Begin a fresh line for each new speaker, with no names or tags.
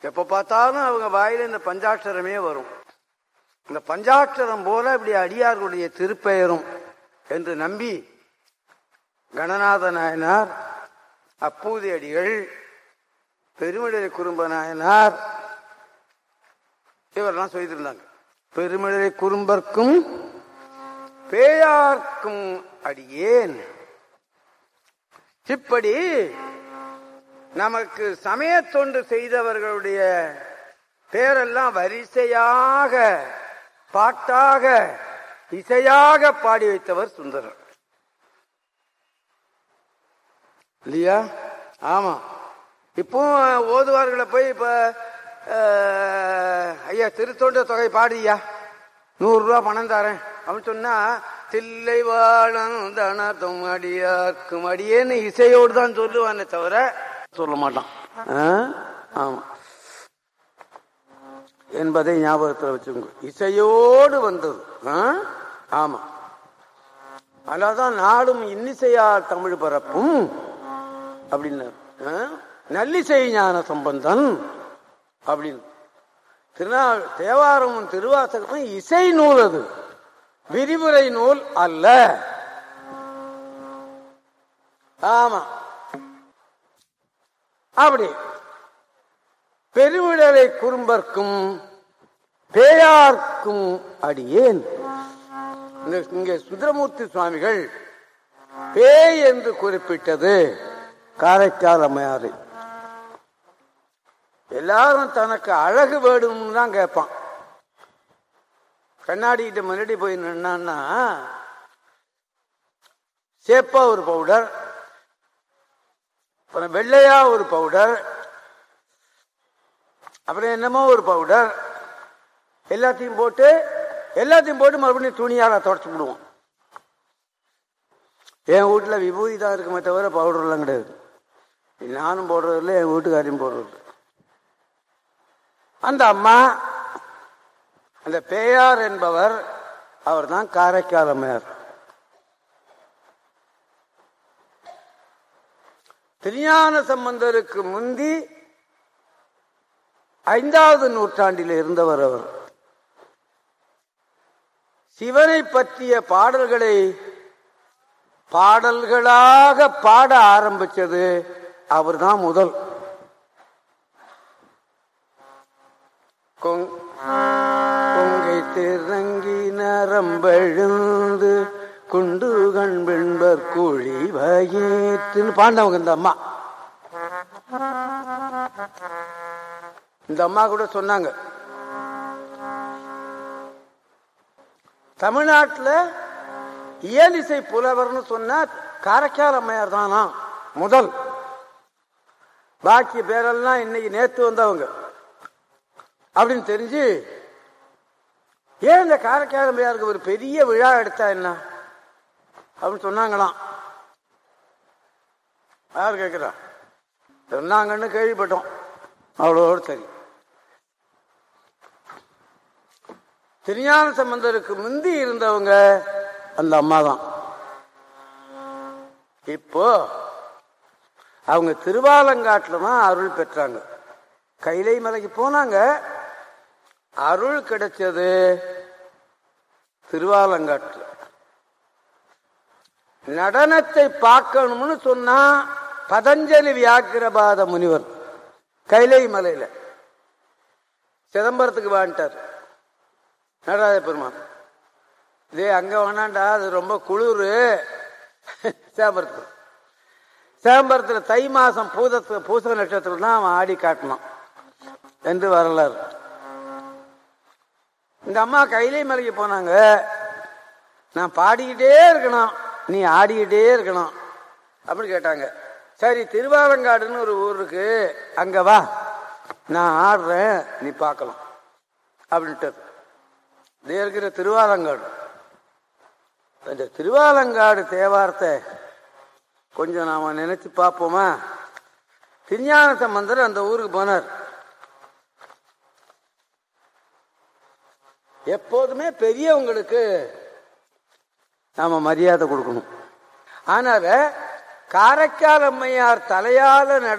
எப்ப பார்த்தாலும் அவங்க வாயில இந்த பஞ்சாட்சரமே வரும் இந்த பஞ்சாட்சரம் போல இப்படி அடியார்களுடைய திருப்பெயரும் என்று நம்பி கணநாத நாயனார் அப்பூதி அடிகள் பெருமிழலை குறும்ப நாயனார் இவரெல்லாம் சொல்லியிருந்தாங்க பெருமிழலை குறும்பர்க்கும் பேயார்க்கும் அடியேன் இப்படி நமக்கு சமய தொண்டு செய்தவர்களுடைய பேரெல்லாம் வரிசையாக பாட்டாக இசையாக பாடி வைத்தவர் சுந்தரர் இல்லையா ஆமா இப்போ ஓதுவார்களை போய் இப்ப அஹ், ஐயா திருத்தொண்ட தொகை பாடியா நூறு ரூபா பணம் தரேன் அப்படின்னு சொன்னா தில்லை வாழம் தனதும் அடியார்க்கும் அடியேன்னு இசையோடு தான் சொல்லுவானே தவிர சொல்ல மாட்டான் ஆ? ஆமா என்பதை ஞாபகத்தில் வச்சுக்கோங்க இசையோடு வந்தது ஆ? ஆமா அதான் நாடும் இன்னிசையார் தமிழ் பரப்பும் அப்படின்னாரு ஆ? நல்லிசை ஞான சம்பந்தன் அப்படின்னு திருநாள் தேவாரமும் திருவாசகமும் இசை நூல் அது விரிவுரை நூல் அல்ல ஆமா அப்படி பெருவிடலை குறும்பர்க்கும் பேயார்க்கும் அடியேன் இந்த- இங்கே சுந்தரமூர்த்தி சுவாமிகள் பேய் என்று குறிப்பிட்டது காரைக்கால் அம்மையாறு எல்லாரும் தனக்கு அழகு வேணும்னு தான் கேட்பான் கண்ணாடி கிட்ட முன்னாடி போய் நின்னான்னா சேப்பா ஒரு பவுடர் அப்புறம் வெள்ளையா ஒரு பவுடர் அப்புறம் என்னமோ ஒரு பவுடர் எல்லாத்தையும் போட்டு எல்லாத்தையும் போட்டு மறுபடியும் துணியால தொடச்சு விடுவோம் என் வீட்டுல விபூதி தான் இருக்குமே தவிர பவுடர் எல்லாம் கிடையாது நானும் போடுறது இல்லை என் வீட்டுக்காரையும் போடுறது இல்ல. அந்த அம்மா அந்த பேயார் என்பவர் அவர் தான் காரைக்கால் அம்மையார் திருஞான சம்பந்தருக்கு முந்தி ஐந்தாவது நூற்றாண்டில் இருந்தவர் அவர் சிவனை பற்றிய பாடல்களை பாடல்களாக பாட ஆரம்பிச்சது அவர்தான் முதல் கொங்- கொங்கை திறங்கி நரம்பெழுந்து குண்டு கண்பெண்பர் குழி வயிற்றுன்னு பாண்டவங்க இந்த அம்மா இந்த அம்மா கூட சொன்னாங்க தமிழ்நாட்டுல இயலிசை புலவர்னு சொன்னா காரைக்கால் அம்மையார் தானா முதல் பாக்கி பேரெல்லாம் இன்னைக்கு நேத்து வந்தவங்க அப்படின்னு தெரிஞ்சு ஏன் இந்த காரைக்கால் அம்மையாருக்கு ஒரு பெரிய விழா எடுத்தா என்ன அப்படின்னு சொன்னாங்களாம் யார் கேட்கிறா சொன்னாங்கன்னு கேள்விப்பட்டோம் அவ்வளோடு சரி திருஞான சம்பந்தருக்கு முந்தி இருந்தவங்க அந்த அம்மா தான் இப்போ அவங்க திருவாலங்காட்டுல தான் அருள் பெற்றாங்க கைலை மலைக்கு போனாங்க அருள் கிடைச்சது திருவாலங்காட்டுல நடனத்தை பார்க்கணும்னு சொன்னா பதஞ்சலி வியாக்கிரபாத முனிவர் கைலை மலையில சிதம்பரத்துக்கு வாண்டார் நடராஜ பெருமான் இதே அங்க வேணாண்டா அது ரொம்ப குளிர் சேம்பரத்துக்கு சேம்பரத்துல தை மாசம் பூதத்து பூச நட்சத்திரம் தான் அவன் ஆடி காட்டினான் என்று வரலாறு இந்த அம்மா கைலை மலைக்கு போனாங்க நான் பாடிக்கிட்டே இருக்கணும் நீ ஆடிக்கிட்டே இருக்கணும் அப்படின்னு கேட்டாங்க சரி திருவாலங்காடுன்னு ஒரு ஊர் இருக்கு அங்க வா நான் ஆடுறேன் நீ பார்க்கலாம் அப்படின்ட்டு இது இருக்கிற திருவாலங்காடு அந்த திருவாலங்காடு தேவாரத்தை கொஞ்சம் நாம நினைச்சு பார்ப்போமா திருஞான சம்பந்தர் அந்த ஊருக்கு போனார் எப்போதுமே பெரியவங்களுக்கு நாம மரியாதை கொடுக்கணும் ஆனால காரைக்கால் அம்மையார் தலையால நட